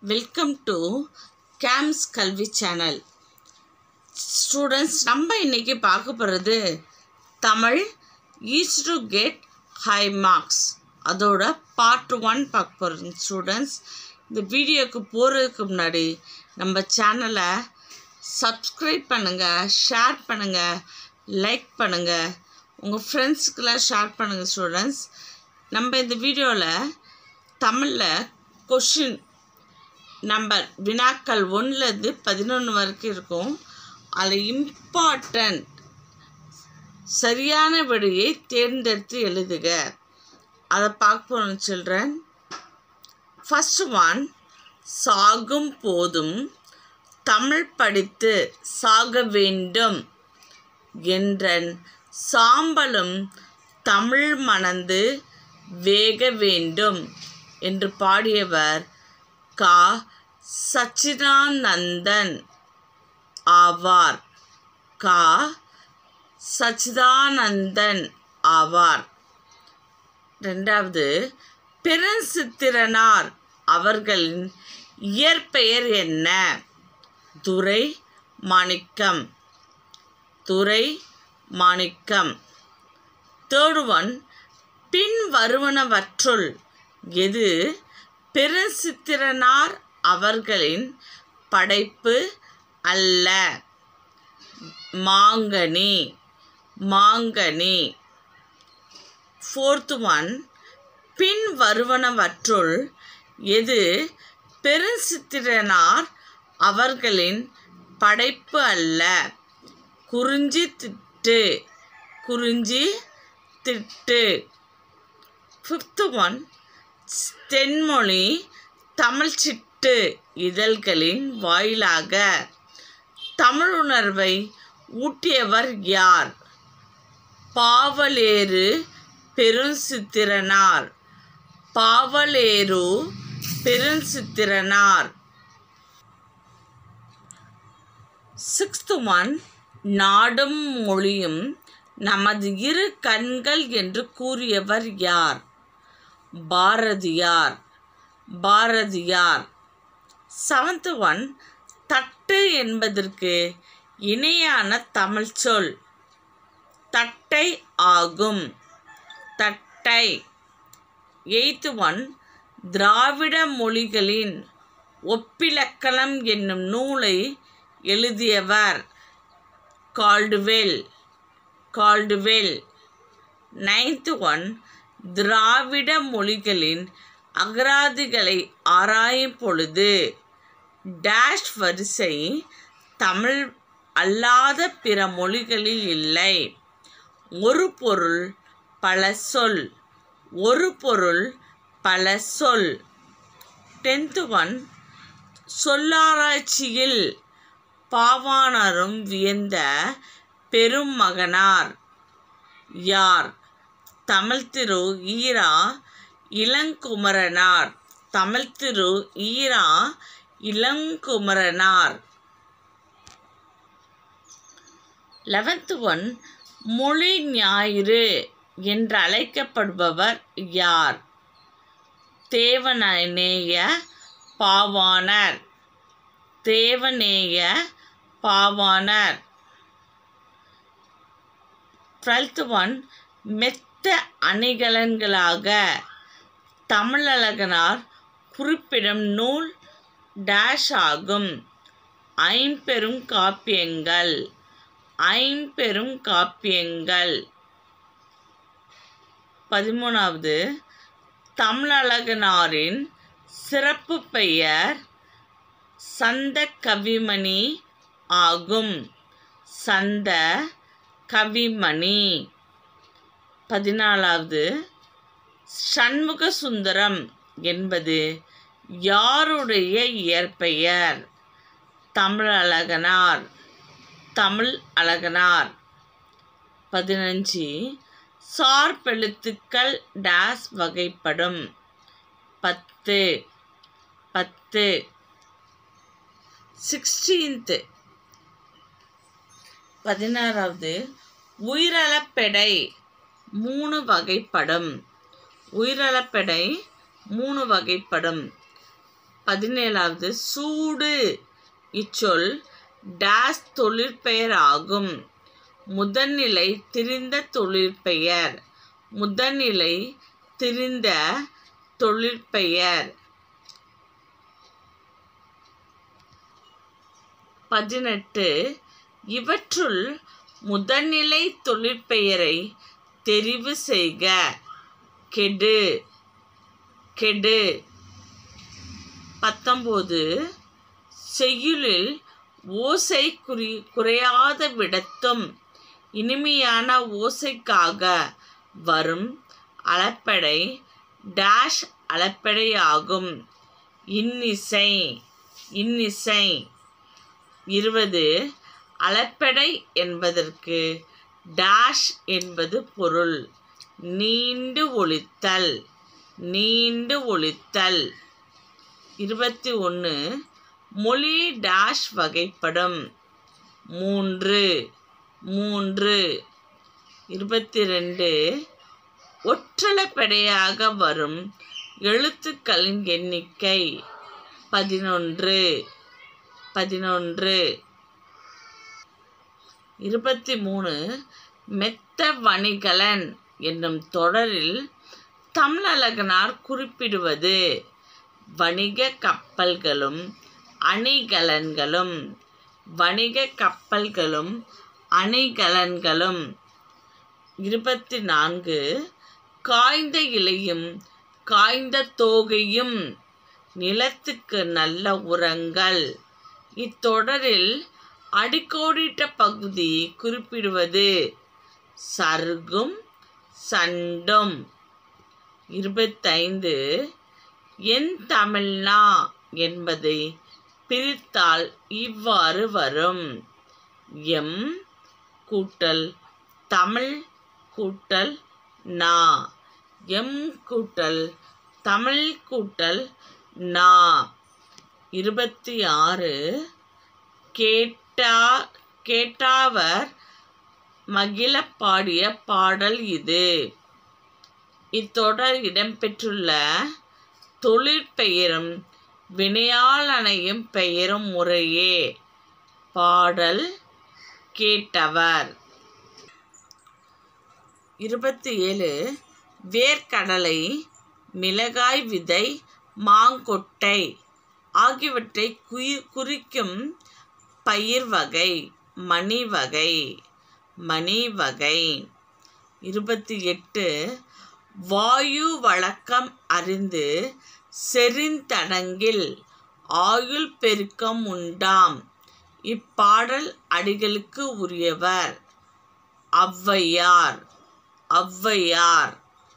welcome to games கல்வி channel students நம்ம இன்னைக்கு பார்க்க போகிறது Tamil is to get high marks அதோட பார்ட் ஒன் பார்க்க போகிறோம் ஸ்டூடெண்ட்ஸ் இந்த வீடியோக்கு போகிறதுக்கு முன்னாடி நம்ம சேனலை சப்ஸ்கிரைப் பண்ணுங்கள் ஷேர் பண்ணுங்கள் லைக் பண்ணுங்கள் உங்கள் ஃப்ரெண்ட்ஸுக்கெல்லாம் ஷேர் பண்ணுங்கள் ஸ்டூடெண்ட்ஸ் நம்ம இந்த வீடியோவில் தமிழில் கொஷின் நம்பர் வினாக்கள் ஒன்றுலேருந்து பதினொன்று வரைக்கும் இருக்கும் அதில் இம்பார்ட்டண்ட் சரியான விடையை தேர்ந்தெடுத்து எழுதுக அதை பார்க்க போகணும் சில்ட்ரன் ஃபஸ்ட் ஒன் சாகும் போதும் தமிழ் படித்து சாக வேண்டும் என்றன் சாம்பலும் தமிழ் மணந்து வேக வேண்டும் என்று பாடியவர் கா சச்சிதானந்தன் ஆவார் கா சச்சிதானந்தன் ஆவார் ரெண்டாவது பெருஞ்சித்திரனார் அவர்களின் இயற்பெயர் என்ன துரை மாணிக்கம் துரை மாணிக்கம் தேர்ட் ஒன் பின் வருவனவற்றுள் எது பெருஞ்சித்திரனார் அவர்களின் படைப்பு அல்ல மாங்கனி மாங்கனி ஃபோர்த் ஒன் பின் வருவனவற்றுள் எது பெருஞ்சித்திரனார் அவர்களின் படைப்பு அல்ல குறிஞ்சி திட்டு குறிஞ்சி திட்டு ஃபிஃப்த் ஒன் தென்மொழி தமிழ் சிட்டு இதழ்களின் வாயிலாக தமிழுணர்வை ஊட்டியவர் யார் பாவலேறு பெருஞ்சித்திரனார் பாவலேரு பெருஞ்சித்திரனார் சிக்ஸ்த் ஒன் நாடும் மொழியும் நமது இரு கண்கள் என்று கூறியவர் யார் பாரதியார் பாரதியார் செவன்த் ஒன் தட்டு என்பதற்கு இணையான தமிழ் சொல் தட்டை ஆகும் தட்டை எய்த் ஒன் திராவிட மொழிகளின் ஒப்பிலக்கணம் என்னும் நூலை எழுதியவர் கால்டுவெல் கால்டுவெல் நைன்த் ஒன் திராவிட மொழிகளின் அகராதிகளை ஆராயும் பொழுது டேஷ் வரிசை தமிழ் அல்லாத பிற மொழிகளில் இல்லை ஒரு பொருள் பல சொல் ஒரு பொருள் பல சொல் டென்த்து ஒன் சொல்லாராய்ச்சியில் பாவாணரும் வியந்த பெரும் மகனார் யார் தமிழ் திரு ஈரா இளங்குமரனார் தமிழ் திரு ஈரா இளங்குமரனார் லெவன்த் ஒன் மொழி ஞாயிறு என்று அழைக்கப்படுபவர் யார் தேவநேய பாவாணர் தேவநேய பாவாணர் டுவெல்த் ஒன் மெத்த அணிகலன்களாக தமிழழகனார் குறிப்பிடும் நூல் டேஷ் ஆகும் ஐம்பெரும் காப்பியங்கள் ஐம்பெரும் காப்பியங்கள் பதிமூணாவது தமிழழகனாரின் சிறப்பு பெயர் சந்த கவிமணி ஆகும் சந்த கவிமணி பதினாலாவது சண்முக சுந்தரம் என்பது யாருடைய இயற்பெயர் தமிழழகனார் தமிழ் அழகனார் பதினஞ்சு சார்பெழுத்துக்கள் டேஸ் வகைப்படும் பத்து பத்து சிக்ஸ்டீன்த்து பதினாறாவது உயிரளப்பெடை மூணு வகைப்படும் உயிரளப்பெடை மூணு வகைப்படும் பதினேழாவது சூடு இச்சொல் டேஸ் தொழிற்பெயர் ஆகும் முதன்நிலை திரிந்த தொழிற்பெயர் முதன்நிலை திரிந்த தொழிற்பெயர் பதினெட்டு இவற்றுள் முதன்நிலை தொழிற்பெயரை தெரிவு செய்க கெடு கெடு பத்தொம்போது செய்யுளில் ஓசை குறி குறையாத விடத்தும் இனிமையான ஓசைக்காக வரும் அளப்படை டேஷ் அளப்படை ஆகும் இன்னிசை இன்னிசை இருபது அளப்படை என்பதற்கு டேஷ் என்பது பொருள் நீண்டு ஒழித்தல் நீண்டு ஒழித்தல் இருபத்தி ஒன்று மொழி டேஷ் வகைப்படும் மூன்று மூன்று இருபத்தி ரெண்டு ஒற்றளப்படையாக வரும் எழுத்துக்களின் எண்ணிக்கை பதினொன்று பதினொன்று இருபத்தி மூணு மெத்த வணிகலன் என்னும் தொடரில் தமிழழகனார் குறிப்பிடுவது வணிக கப்பல்களும் அணிகலன்களும் வணிக கப்பல்களும் அணிகலன்களும் இருபத்தி நான்கு காய்ந்த இலையும் காய்ந்த தோகையும் நிலத்துக்கு நல்ல உரங்கள் இத்தொடரில் அடிக்கோடிட்ட பகுதி குறிப்பிடுவது சருகும் சண்டும் இருபத்தைந்து என் தமிழ்னா என்பதை பிரித்தால் இவ்வாறு வரும் எம் கூட்டல் தமிழ் கூட்டல் நா எம் கூட்டல் தமிழ் கூட்டல் நா இருபத்தி ஆறு கேட்டா கேட்டாவர் மகிழ பாடிய பாடல் இது இத்தொடர் இடம்பெற்றுள்ள தொழிற்பெயரும் வினையாளனையும் பெயரும் முறையே பாடல் கேட்டவர் இருபத்தி ஏழு வேர்க்கடலை மிளகாய் விதை மாங்கொட்டை ஆகியவற்றை குயி குறிக்கும் பயிர் வகை மணி வகை மணி வகை இருபத்தி எட்டு வாயு வழக்கம் அறிந்து செறிந்தடங்கில் ஆயுள் பெருக்கம் உண்டாம் இப்பாடல் அடிகளுக்கு உரியவர் ஔவையார் ஔவையார்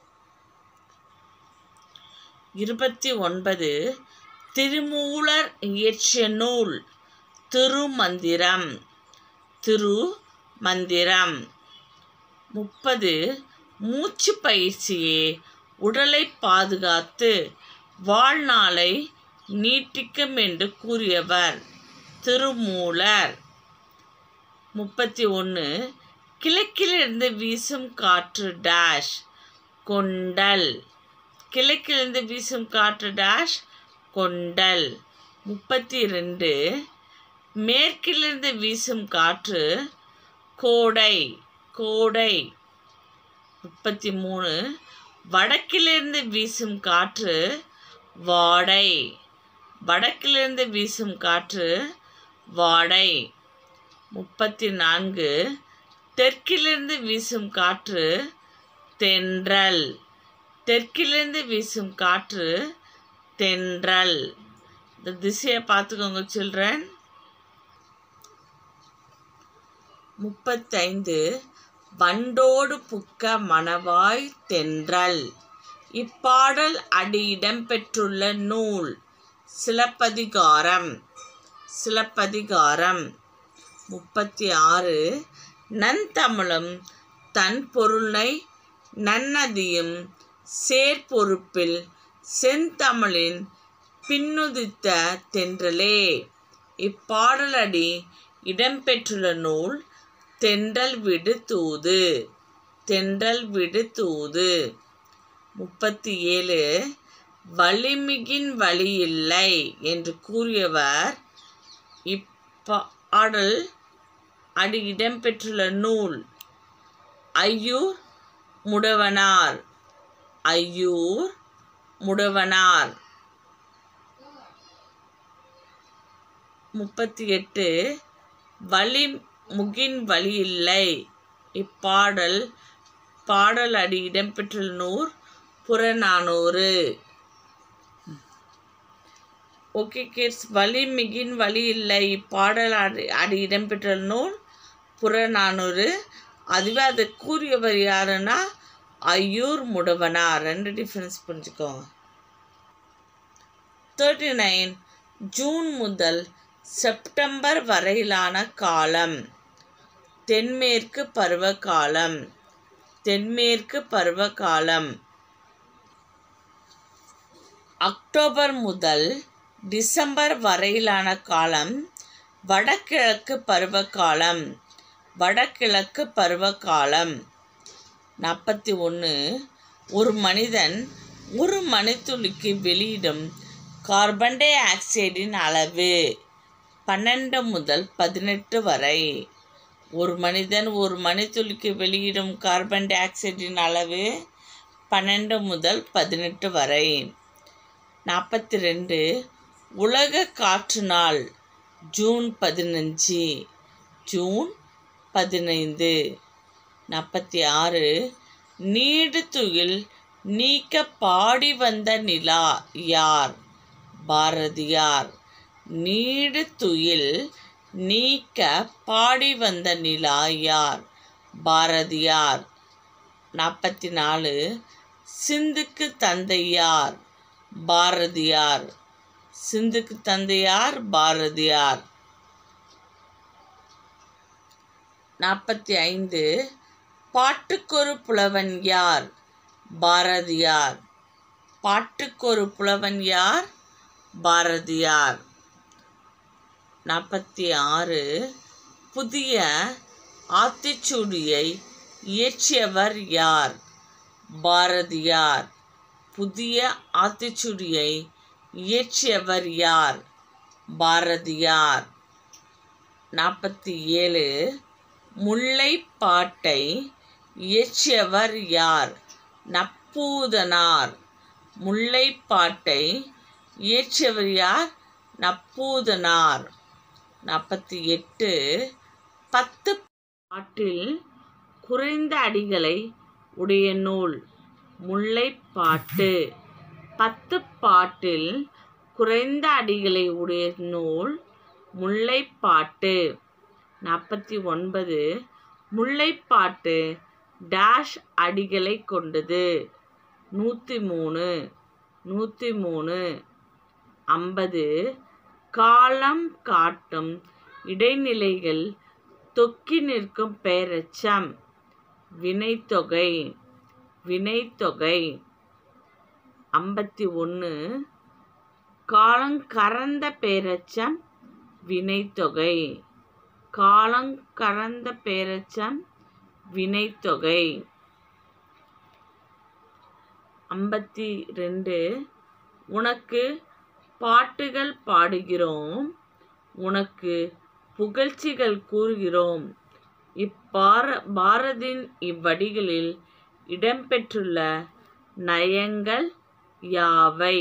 இருபத்தி ஒன்பது திருமூலர் இயற்றிய நூல் திருமந்திரம் திரு மந்திரம் முப்பது மூச்சு பயிற்சியே உடலை பாதுகாத்து வாழ்நாளை நீட்டிக்கும் என்று கூறியவர் திருமூலர் முப்பத்தி ஒன்று கிழக்கிலிருந்து வீசும் காற்று டேஷ் கொண்டல் கிழக்கிலிருந்து வீசும் காற்று டேஷ் கொண்டல் முப்பத்தி ரெண்டு மேற்கிலிருந்து வீசும் காற்று கோடை கோடை முப்பத்தி மூணு வடக்கிலிருந்து வீசும் காற்று வாடை வடக்கிலிருந்து வீசும் காற்று வாடை முப்பத்தி நான்கு தெற்கிலிருந்து வீசும் காற்று தென்றல் தெற்கிலிருந்து வீசும் காற்று தென்றல் இந்த திசையை பார்த்துக்கோங்க சில்ட்ரன் முப்பத்தைந்து வண்டோடு புக்க மணவாய் தென்றல் இப்பாடல் அடி இடம்பெற்றுள்ள நூல் சிலப்பதிகாரம் சிலப்பதிகாரம் முப்பத்தி ஆறு நன்தமிழும் தன் பொருளை நன்னதியும் சேர்பொறுப்பில் செந்தமிழின் பின்னுதித்த தென்றலே இப்பாடலடி இடம்பெற்றுள்ள நூல் தென்றல் விடு தூது தென்றல் விடு தூது முப்பத்தி ஏழு வலிமிகின் வழி இல்லை என்று கூறியவர் இப்பாடல் அடி இடம்பெற்றுள்ள நூல் ஐயூர் முடவனார் ஐயூர் முடவனார் முப்பத்தி எட்டு வழி முகின் வழி இல்லை இப்பாடல் பாடல் அடி இடம்பெற்றுள்ள நூல் புறநானூறு ஓகே கிட்ஸ் வழி மிகின் வழி இல்லை இப்பாடல் அடி அடி இடம்பெற்ற நூல் புறநானூறு அதுவே அதை கூறியவர் யாருன்னா ஐயூர் முடவனார் ரெண்டு டிஃப்ரென்ஸ் புரிஞ்சுக்கோங்க தேர்ட்டி நைன் ஜூன் முதல் செப்டம்பர் வரையிலான காலம் தென்மேற்கு பருவகாலம் தென்மேற்கு பருவகாலம் அக்டோபர் முதல் டிசம்பர் வரையிலான காலம் வடகிழக்கு பருவகாலம் வடகிழக்கு பருவகாலம் நாற்பத்தி ஒன்று ஒரு மனிதன் ஒரு மணித்துளிக்கு வெளியிடும் கார்பன் டை ஆக்சைடின் அளவு பன்னெண்டு முதல் பதினெட்டு வரை ஒரு மனிதன் ஒரு மணித்துளிக்கு வெளியிடும் கார்பன் டை ஆக்சைடின் அளவு பன்னெண்டு முதல் பதினெட்டு வரை நாற்பத்தி ரெண்டு உலக காற்று நாள் ஜூன் பதினஞ்சு ஜூன் பதினைந்து நாற்பத்தி ஆறு நீடு துயில் நீக்க பாடி வந்த நிலா யார் பாரதியார் நீடு துயில் நீக்க பாடி வந்த நிலா யார் பாரதியார் நாற்பத்தி நாலு சிந்துக்கு தந்தையார் பாரதியார் சிந்துக்கு தந்தையார் பாரதியார் நாற்பத்தி ஐந்து பாட்டுக்கொரு புலவன் யார் பாரதியார் பாட்டுக்கொரு புலவன் யார் பாரதியார் நாற்பத்தி ஆறு புதிய ஆத்திச்சூடியை இயற்றியவர் யார் பாரதியார் புதிய ஆத்திச்சூடியை இயற்றியவர் யார் பாரதியார் நாற்பத்தி ஏழு முல்லைப்பாட்டை இயற்றியவர் யார் நப்பூதனார் முல்லைப்பாட்டை இயற்றியவர் யார் நப்பூதனார் நாற்பத்தி எட்டு பத்து பாட்டில் குறைந்த அடிகளை உடைய நூல் முல்லைப்பாட்டு பத்து பாட்டில் குறைந்த அடிகளை உடைய நூல் முல்லைப்பாட்டு நாற்பத்தி ஒன்பது முல்லைப்பாட்டு டேஷ் அடிகளை கொண்டது நூற்றி மூணு நூற்றி மூணு ஐம்பது காலம் காட்டும் இடைநிலைகள் தொக்கி நிற்கும் பெயரெச்சம் வினைத்தொகை வினைத்தொகை ஐம்பத்தி ஒன்று காலங்கறந்த பெயரெச்சம் வினைத்தொகை காலங்கறந்த பெயரெச்சம் வினைத்தொகை ஐம்பத்தி ரெண்டு உனக்கு பாட்டுகள் பாடுகிறோம் உனக்கு புகழ்ச்சிகள் கூறுகிறோம் இப்பார பாரதின் இவ்வடிகளில் இடம்பெற்றுள்ள நயங்கள் யாவை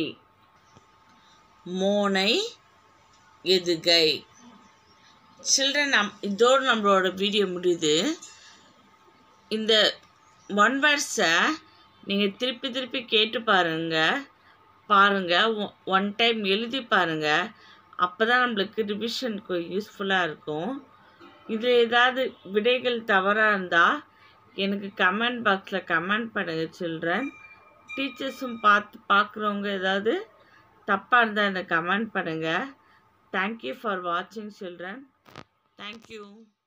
மோனை எதுகை சில்ட்ரன் நம் இதோடு நம்மளோட வீடியோ முடியுது இந்த ஒன் வேர்ட்ஸை நீங்கள் திருப்பி திருப்பி கேட்டு பாருங்கள் பாருங்கள் ஒன் டைம் எழுதி பாருங்கள் அப்போ தான் நம்மளுக்கு ரிவிஷனுக்கு யூஸ்ஃபுல்லாக இருக்கும் இதில் ஏதாவது விடைகள் தவறாக இருந்தால் எனக்கு கமெண்ட் பாக்ஸில் கமெண்ட் பண்ணுங்கள் சில்ட்ரன் டீச்சர்ஸும் பார்த்து பார்க்குறவங்க ஏதாவது தப்பாக இருந்தால் எனக்கு கமெண்ட் பண்ணுங்கள் தேங்க்யூ ஃபார் வாட்சிங் சில்ட்ரன் தேங்க்யூ